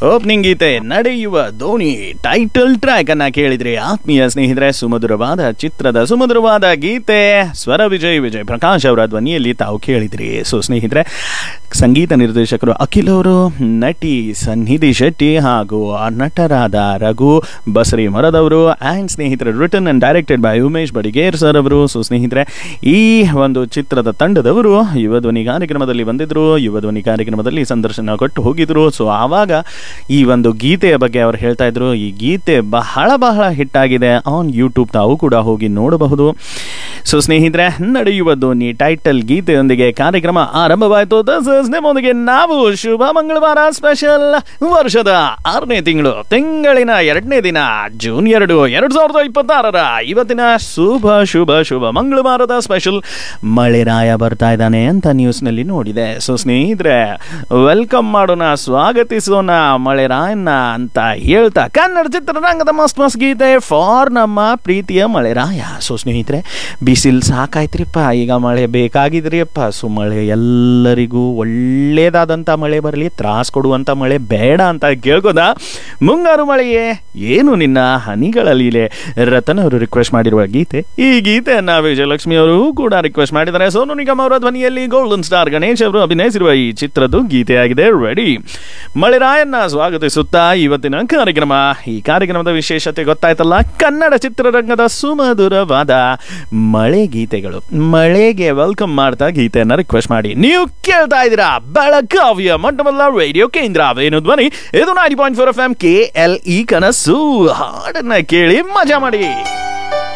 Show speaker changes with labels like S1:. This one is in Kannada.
S1: ಓಪನಿಂಗ್ ಗೀತೆ ನಡೆಯುವ ಧೋನಿ ಟೈಟಲ್ ಟ್ರ್ಯಾಕ್ ಅನ್ನ ಕೇಳಿದ್ರಿ ಆತ್ಮೀಯ ಸ್ನೇಹಿತರೆ ಸುಮಧುರವಾದ ಚಿತ್ರದ ಸುಮಧುರವಾದ ಗೀತೆ ಸ್ವರ ವಿಜಯ್ ವಿಜಯ್ ಪ್ರಕಾಶ್ ಅವರ ಧ್ವನಿಯಲ್ಲಿ ತಾವು ಕೇಳಿದ್ರಿ ಸೊ ಸ್ನೇಹಿತರೆ ಸಂಗೀತ ನಿರ್ದೇಶಕರು ಅಖಿಲ್ ಅವರು ನಟಿ ಸನ್ನಿಧಿ ಶೆಟ್ಟಿ ಹಾಗೂ ಆ ನಟರಾದ ರಘು ಬಸರಿ ಮರದವರು ಆ್ಯಂಡ್ ಸ್ನೇಹಿತರೆ return and directed by Umesh Badiger sir ಅವರು ಸೊ ಸ್ನೇಹಿತರೆ ಈ ಒಂದು ಚಿತ್ರದ ತಂಡದವರು ಯುವ ಧ್ವನಿ ಕಾರ್ಯಕ್ರಮದಲ್ಲಿ ಬಂದಿದ್ರು ಯುವ ಧ್ವನಿ ಕಾರ್ಯಕ್ರಮದಲ್ಲಿ ಸಂದರ್ಶನ ಕೊಟ್ಟು ಹೋಗಿದ್ರು ಸೊ ಆವಾಗ ಈ ಒಂದು ಗೀತೆಯ ಬಗ್ಗೆ ಅವರು ಹೇಳ್ತಾ ಇದ್ರು ಈ ಗೀತೆ ಬಹಳ ಬಹಳ ಹಿಟ್ ಆಗಿದೆ ಆನ್ ಯೂಟ್ಯೂಬ್ ತಾವು ಕೂಡ ಹೋಗಿ ನೋಡಬಹುದು ಸೊ ಸ್ನೇಹಿತರೆ ನಡೆಯುವ ಧ್ವನಿ ಟೈಟಲ್ ಗೀತೆಯೊಂದಿಗೆ ಕಾರ್ಯಕ್ರಮ ಆರಂಭವಾಯಿತು ನಿಮ್ಮೊಂದಿಗೆ ನಾವು ಶುಭ ಮಂಗಳವಾರ ಸ್ಪೆಷಲ್ ವರ್ಷದ ಆರನೇ ತಿಂಗಳು ತಿಂಗಳಿನ ಎರಡನೇ ದಿನ ಜೂನ್ ಎರಡು ಎರಡ್ ಸಾವಿರದ ಇಪ್ಪತ್ತಾರರ ಇವತ್ತಿನ ಶುಭ ಶುಭ ಶುಭ ಮಂಗಳವಾರದ ಸ್ಪೆಷಲ್ ಮಳೆರಾಯ ಬರ್ತಾ ಇದ್ದಾನೆ ಅಂತ ನ್ಯೂಸ್ನಲ್ಲಿ ನೋಡಿದೆ ಸೊ ಸ್ನೇಹಿತರೆ ವೆಲ್ಕಮ್ ಮಾಡೋಣ ಸ್ವಾಗತಿಸೋಣ ಮಳೆರಾಯನ್ನ ಅಂತ ಹೇಳ್ತಾ ಕನ್ನಡ ಚಿತ್ರರಂಗದ ಮಸ್ತ್ ಮಸ್ತ್ ಗೀತೆ ಫಾರ್ ನಮ್ಮ ಪ್ರೀತಿಯ ಮಳೆರಾಯ ಸೊ ಸ್ನೇಹಿತರೆ ಬಿಸಿಲು ಸಾಕಾಯ್ತ್ರಿಪ್ಪ ಈಗ ಮಳೆ ಬೇಕಾಗಿದ್ರಿಯಪ್ಪ ಸೊ ಮಳೆ ಎಲ್ಲರಿಗೂ ಒಳ್ಳೇದಾದಂಥ ಮಳೆ ಬರಲಿ ತ್ರಾಸ್ ಕೊಡುವಂಥ ಮಳೆ ಬೇಡ ಅಂತ ಕೇಳ್ಕೋದ ಮುಂಗಾರು ಮಳೆಯೇ ಏನು ನಿನ್ನ ಹನಿಗಳ ಲೀಲೆ ರತನ್ ಅವರು ರಿಕ್ವೆಸ್ಟ್ ಮಾಡಿರುವ ಗೀತೆ ಈ ಗೀತೆಯನ್ನ ವಿಜಯಲಕ್ಷ್ಮಿ ಅವರು ಕೂಡ ರಿಕ್ವೆಸ್ಟ್ ಮಾಡಿದ್ದಾರೆ ಸೋನು ನಿಗಮ್ ಅವರ ಧ್ವನಿಯಲ್ಲಿ ಗೋಲ್ಡನ್ ಸ್ಟಾರ್ ಗಣೇಶ್ ಅವರು ಅಭಿನಯಿಸಿರುವ ಈ ಚಿತ್ರದ್ದು ಗೀತೆಯಾಗಿದೆ ರೆಡಿ ಮಳೆರಾಯನ್ನ ಸ್ವಾಗತಿಸುತ್ತಾ ಇವತ್ತಿನ ಕಾರ್ಯಕ್ರಮ ಈ ಕಾರ್ಯಕ್ರಮದ ವಿಶೇಷತೆ ಗೊತ್ತಾಯ್ತಲ್ಲ ಕನ್ನಡ ಚಿತ್ರರಂಗದ ಸುಮಧುರವಾದ ಮಳೆ ಗೀತೆಗಳು ಮಳೆಗೆ ವೆಲ್ಕಮ್ ಮಾಡ್ತಾ ಗೀತೆಯನ್ನ ರಿಕ್ವೆಸ್ಟ್ ಮಾಡಿ ನೀವು ಕೇಳ್ತಾ ಇದ್ದೀರಾ ಬೆಳಗಾವಿಯ ಮೊಟ್ಟಮೊದಲ ರೇಡಿಯೋ ಕೇಂದ್ರ ವೇಣು ಧ್ವನಿ ಇದು ninety point four FM K L E ಇ ಕನಸು ಹಾಡನ್ನ ಕೇಳಿ ಮಜಾ ಮಾಡಿ